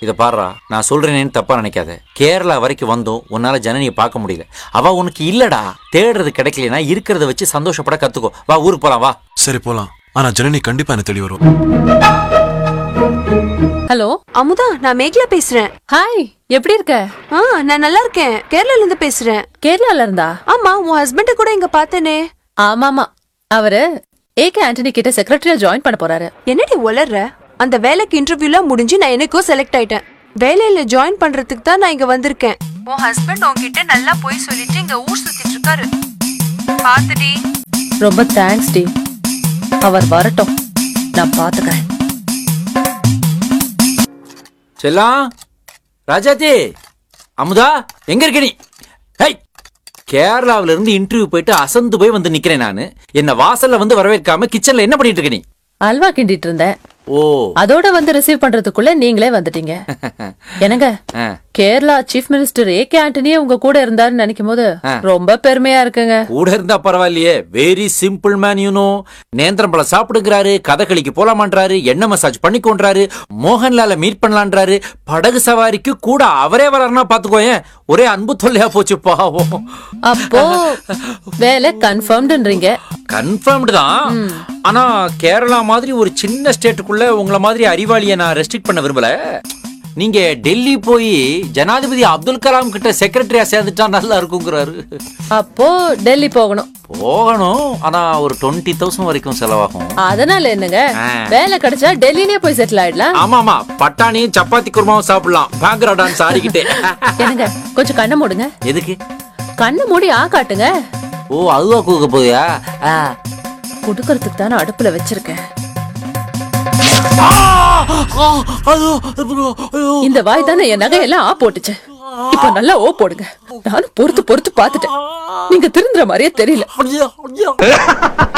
இத பாருடா நான் சொல்றேனேன்னு தப்பா நினைக்காத கேரளா வரைக்கும் வந்தோம் உன்னால ஜனனியை பார்க்க முடியல அவ உனக்கு இல்லடா தேடுறது கிடைக்கலனா இருக்கிறத வச்சு சந்தோஷப்பட கத்துக்கோ வா ஊருக்கு போலாம் வா சரி போலாம் ஆனா ஜனனி கண்டிப்பா என்ன தேடி வரும் ஹலோ அமுதா நான் மேகலா பேசுறேன் ஹாய் எப்படி இருக்க ஆ நான் நல்லா இருக்கேன் கேரளால இருந்து பேசுறேன் கேரளால இருந்தா ஆமா உன் ஹஸ்பண்ட கூட இங்க பார்த்தேனே ஆமாமா அவரு ஏகே ஆண்டனி கிட்ட செக்ரட்டரியா ஜாயின் பண்ண போறாரு என்னடி உளர்ற அந்த வேலைக்கு இன்டர்வியூலாம் முடிஞ்சு நான் எனக்கும் செலக்ட் ஆயிட்டேன் வேலையில ஜாயின் பண்றதுக்கு தான் நான் இங்க வந்திருக்கேன் உன் ஹஸ்பண்ட் உன்கிட்ட நல்லா போய் சொல்லிட்டு இங்க ஊர் சுத்திட்டு இருக்காரு பாத்துடி ரொம்ப தேங்க்ஸ் டி அவர் வரட்டும் நான் பாத்துக்கிறேன் செல்லாம் ராஜாத்தி அமுதா எங்க இருக்க நீ ஹை கேரளாவில இருந்து இன்டர்வியூ போயிட்டு அசந்து போய் வந்து நிக்கிறேன் நானு என்ன வாசல்ல வந்து வரவேற்காம கிச்சன்ல என்ன பண்ணிட்டு இருக்க நீ அல்வா கிண்டிட்டு இருந்தேன் ஓ அதோட வந்து ரிசீவ் பண்றதுக்குள்ள நீங்களே வந்துட்டீங்க என்னங்க ஆ. கேரளா சீஃப் மினிஸ்டர் ஏகே ஆண்டனியே உங்க கூட இருந்தாருன்னு நினைக்கும் போது ஆ. ரொம்ப பெருமையா இருக்குங்க கூட இருந்தா பரவாயில்லையே வெரி சிம்பிள் மேன் யூனோ நேந்திரம் பழம் சாப்பிடுங்கிறாரு கதகளிக்கு போலாமான்றாரு எண்ணெய் மசாஜ் பண்ணிக்கோன்றாரு மோகன்லால மீட் பண்ணலான்றாரு படகு சவாரிக்கு கூட அவரே வராருன்னா பாத்துக்கோயேன் ஒரே அன்பு தொல்லையா போச்சு பாவம் அப்போ வேலை கன்ஃபர்ம்டுன்றீங்க கன்ஃபார்ம்டு தான் ஆனா கேரளா மாதிரி ஒரு சின்ன ஸ்டேட்டுக்குள்ள உங்கள மாதிரி அறிவாளியை நான் ரெஸ்ட்ரிக்ட் பண்ண விரும்பல நீங்க டெல்லி போய் ஜனாதிபதி அப்துல் கலாம் கிட்ட செக்ரட்டரியா சேர்ந்துட்டா நல்லா இருக்குங்கிறாரு அப்போ டெல்லி போகணும் போகணும் ஆனா ஒரு டுவெண்ட்டி தௌசண்ட் வரைக்கும் செலவாகும் அதனால என்னங்க ஆ. வேலை கிடைச்சா டெல்லிலே போய் செட்டில் ஆயிடலாம் ஆமா ஆமா பட்டாணியும் சப்பாத்தி குருமாவும் சாப்பிடலாம் பாங்கரா டான்ஸ் ஆடிக்கிட்டே என்னங்க கொஞ்சம் கண்ணை மூடுங்க எதுக்கு கண்ணை மூடி ஆ காட்டுங்க ஓ அதுவா கூக்க போயா குடுக்கறதுக்கு தானே அடுப்புல வச்சிருக்கேன் இந்த வாய் தானே என் நகையெல்லாம் ஆ போட்டுச்சு இப்ப நல்லா ஓ போடுங்க நானும் பொறுத்து பொறுத்து பாத்துட்டேன் நீங்க திருந்துற மாதிரியே தெரியல